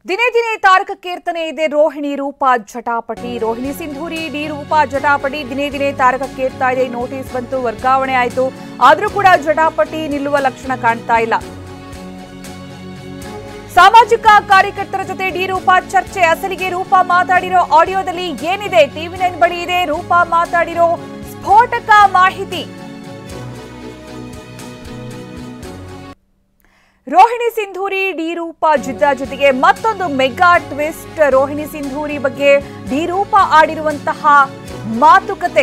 ದಿನೇ ದಿನೇ ತಾರಕಕ್ಕೇರ್ತಾನೆ ಇದೆ ರೋಹಿಣಿ ರೂಪಾ ಜಟಾಪಟಿ ರೋಹಿಣಿ ಸಿಂಧೂರಿ ಡಿ ರೂಪಾ ಜಟಾಪಟಿ ದಿನೇ ದಿನೇ ತಾರಕಕ್ಕೇರ್ತಾ ಇದೆ ನೋಟಿಸ್ ಬಂತು ವರ್ಗಾವಣೆ ಆಯಿತು ಆದ್ರೂ ಕೂಡ ಜಟಾಪಟಿ ನಿಲ್ಲುವ ಲಕ್ಷಣ ಕಾಣ್ತಾ ಇಲ್ಲ ಸಾಮಾಜಿಕ ಕಾರ್ಯಕರ್ತರ ಜೊತೆ ಡಿ ರೂಪಾ ಚರ್ಚೆ ಅಸಲಿಗೆ ರೂಪಾ ಮಾತಾಡಿರೋ ಆಡಿಯೋದಲ್ಲಿ ಏನಿದೆ ಟಿವಿ ನೈನ್ ಬಳಿ ಇದೆ ರೂಪಾ ಮಾತಾಡಿರೋ ಸ್ಫೋಟಕ ಮಾಹಿತಿ ರೋಹಿಣಿ ಸಿಂಧೂರಿ ಡಿ ರೂಪ ಜಿದ್ದ ಜೊತೆಗೆ ಮತ್ತೊಂದು ಮೆಗಾ ಟ್ವಿಸ್ಟ್ ರೋಹಿಣಿ ಸಿಂಧೂರಿ ಬಗ್ಗೆ ಡಿ ರೂಪ ಆಡಿರುವಂತಹ ಮಾತುಕತೆ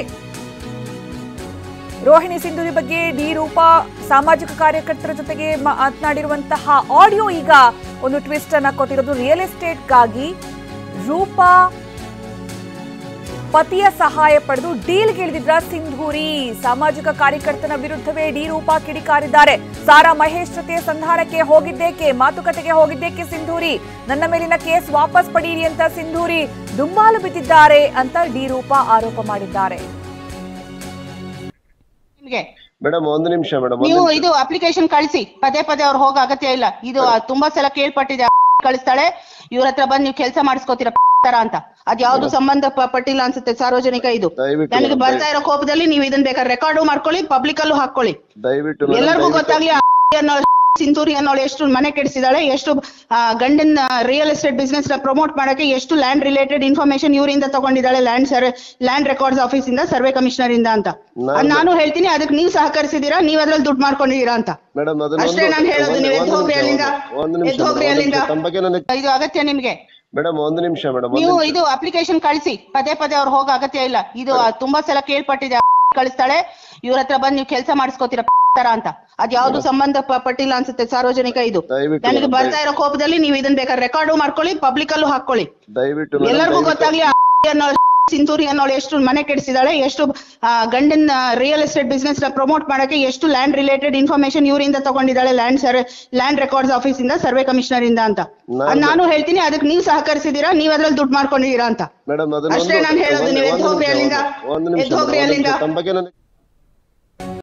ರೋಹಿಣಿ ಸಿಂಧೂರಿ ಬಗ್ಗೆ ಡಿ ರೂಪ ಸಾಮಾಜಿಕ ಕಾರ್ಯಕರ್ತರ ಜೊತೆಗೆ ಮಾತನಾಡಿರುವಂತಹ ಆಡಿಯೋ ಈಗ ಒಂದು ಟ್ವಿಸ್ಟ್ ಅನ್ನ ಕೊಟ್ಟಿರೋದು ರಿಯಲ್ ಎಸ್ಟೇಟ್ಗಾಗಿ ರೂಪಾ ಪತಿಯ ಸಹಾಯ ಪಡೆದು ಡೀಲ್ಗಿಳಿದಿದ್ರ ಸಿಂಧೂರಿ ಸಾಮಾಜಿಕ ಕಾರ್ಯಕರ್ತನ ವಿರುದ್ಧವೇ ಡಿ ರೂಪ ಕಿಡಿಕಾರಿದ್ದಾರೆ ಸಾರಾ ಮಹೇಶ್ ಜೊತೆ ಸಂಧಾನಕ್ಕೆ ಹೋಗಿದ್ದೇಕೆ ಮಾತುಕತೆಗೆ ಹೋಗಿದ್ದೇಕೆ ಸಿಂಧೂರಿ ನನ್ನ ಮೇಲಿನ ಕೇಸ್ ವಾಪಸ್ ಪಡೀರಿ ಅಂತ ಸಿಂಧೂರಿ ದುಂಬಾಲು ಬಿದ್ದಿದ್ದಾರೆ ಅಂತ ಡಿ ರೂಪ ಆರೋಪ ಮಾಡಿದ್ದಾರೆ ನಿಮ್ಗೆ ಮೇಡಮ್ ಒಂದು ನಿಮಿಷ ಮೇಡಮ್ ಒಂದು ನೀವು ನಿಮಿಷ. ಇದು ಅಪ್ಲಿಕೇಶನ್ ಕಳಿಸಿ ಪದೇ ಪದೇ ಅವ್ರು ಹೋಗೋ ಅಗತ್ಯ ಇಲ್ಲ ಇದು ತುಂಬಾ ಸಲ ಕೇಳ್ಪಟ್ಟಿದೆ ಕಳಿಸ್ತಾಳೆ ಇವ್ರ ಹತ್ರ ಬಂದ್ ನೀವು ಕೆಲಸ ಮಾಡಿಸ್ಕೋತೀರ ತರ ಅಂತ ಅದ್ ಯಾವ್ದು ಸಂಬಂಧ ಪ- ಪಟ್ಟಿಲ್ಲ ಅನ್ಸುತ್ತೆ ಸಾರ್ವಜನಿಕ ಇದು ದಯವಿಟ್ಟು ನನಗೆ madam, ಬರ್ತಾ ಇರೋ ಕೋಪದಲ್ಲಿ ನೀವು ಇದನ್ನ ಬೇಕಾದ್ರೆ ರೆಕಾರ್ಡು ಮಾಡ್ಕೊಳ್ಳಿ ಪಬ್ಲಿಕ್ ಅಲ್ಲೂ ಹಾಕೊಳ್ಳಿ ದಯವಿಟ್ಟು madam, ಎಲ್ಲರಿಗೂ ದಯವಿಟ್ಟು- ಗೊತ್ತಾಗ್ಲಿ ಆ ಅನ್ನೋ ಸಿಂಧೂರಿ ಅನ್ನೋಳು ಎಷ್ಟು ಮನೆ ಕೆಡಿಸಿದಾಳೆ ಎಷ್ಟು ಆ, ಗಂಡನ ರಿಯಲ್ ಎಸ್ಟೇಟ್ ಬಿಸ್ನೆಸ್ ನ ಪ್ರಮೋಟ್ ಮಾಡಕ್ಕೆ ಎಷ್ಟು ಲ್ಯಾಂಡ್ ರಿಲೇಟೆಡ್ ಇನ್ಫಾರ್ಮೇಶನ್ ಇವರಿಂದ ತಗೊಂಡಿದ್ದಾಳೆ land survey land records office ಇಂದ ಸರ್ವೆ ಕಮಿಷನರ್ ಇಂದ ಅಂತ ನಾನು- ಅದ್ ನಾನು ಹೇಳ್ತೀನಿ ಅದಕ್ಕೆ ನೀವು ಸಹಕರಿಸಿದೀರಾ ನೀವ್ ಅದ್ರಲ್ಲಿ ದುಡ್ಡು ಮಾಡ್ಕೊಂಡಿದೀರಾ ಅಂತ ಮೇಡಮ್ ಅದನ್ನ ಅಷ್ಟೇ ಒಂದು- ನಾನ್ ಹೇಳೋದು, ಒಂದು- ನೀವು ಎದ್ದು ಒಂದು ಹೋಗ್ರಿ ನಿಮಿಷ, ಅಲ್ಲಿಂದ. ಒಂದು ನಿಮಿಷ ಎದ್ದು ಹೋಗ್ರಿ madam, ಒಂದು ಅಲ್ಲಿಂದ. ನಿಮಿಷ. ತಮ್ಮ ಬಗ್ಗೆ ನನಗೆ ಇದು ಅಗತ್ಯ ನಿಮ್ಗೆ ಮೇಡಮ್ ಒಂದು ನಿಮಿಷ ಮೇಡಮ್ ನೀವು ಇದು ಅಪ್ಲಿಕೇಶನ್ ಕಳಿಸಿ ಪದೇ ಪದೇ ಅವ್ರು ಹೋಗೋ ಅಗತ್ಯ ಇಲ್ಲ ಇದು ತುಂಬಾ ಸಲ ಕೇಳ್ಪಟ್ಟಿದೆ ಕಳಿಸ್ತಾಳೆ ಇವ್ರ ಹತ್ರ ಬಂದ್ ನೀವು ಕೆಲಸ ಮಾಡಿಸ್ಕೋತೀರ ತರ ಅಂತ ಅದ್ ಯಾವ್ದು ಸಂಬಂಧ ಪ- ಪಟ್ಟಿಲ್ಲ ಅನ್ಸುತ್ತೆ ಸಾರ್ವಜನಿಕ ಇದು ದಯವಿಟ್ಟು ನನಗೆ madam, ಬರ್ತಾ ಇರೋ ಕೋಪದಲ್ಲಿ ನೀವು ಇದನ್ನ ಬೇಕಾದ್ರೆ ರೆಕಾರ್ಡು ಮಾಡ್ಕೊಳ್ಳಿ ಪಬ್ಲಿಕ್ ಅಲ್ಲೂ ಹಾಕೊಳ್ಳಿ ದಯವಿಟ್ಟು madam, ಎಲ್ಲರಿಗೂ ದಯವಿಟ್ಟು- ಗೊತ್ತಾಗ್ಲಿ ಆ ಅನ್ನೋ ಸಿಂಧೂರಿ ಅನ್ನೋಳು ಎಷ್ಟು ಮನೆ ಕೆಡಿಸಿದಾಳೆ ಎಷ್ಟು ಆ, ಗಂಡನ ರಿಯಲ್ ಎಸ್ಟೇಟ್ ಬಿಸ್ನೆಸ್ ನ ಪ್ರಮೋಟ್ ಮಾಡಕ್ಕೆ ಎಷ್ಟು ಲ್ಯಾಂಡ್ ರಿಲೇಟೆಡ್ ಇನ್ಫಾರ್ಮೇಶನ್ ಇವರಿಂದ ತಗೊಂಡಿದ್ದಾಳೆ land survey land records office ಇಂದ ಸರ್ವೆ ಕಮಿಷನರ್ ಇಂದ ಅಂತ ನಾನು- ಅದ್ ನಾನು ಹೇಳ್ತೀನಿ ಅದಕ್ಕೆ ನೀವು ಸಹಕರಿಸಿದೀರಾ ನೀವ್ ಅದ್ರಲ್ಲಿ ದುಡ್ಡು ಮಾಡ್ಕೊಂಡಿದೀರಾ ಅಂತ ಮೇಡಮ್ ಅದನ್ನ ಅಷ್ಟೇ ಒಂದು- ನಾನ್ ಹೇಳೋದು, ಒಂದು- ನೀವು ಎದ್ದು ಒಂದು ಹೋಗ್ರಿ ನಿಮಿಷ, ಅಲ್ಲಿಂದ. ಒಂದು ನಿಮಿಷ ಎದ್ದು ಹೋಗ್ರಿ madam, ಒಂದು ನಿಮಿಷ. ಅಲ್ಲಿಂದ. ತಮ್ಮ ಬಗ್ಗೆ ನನಗೆ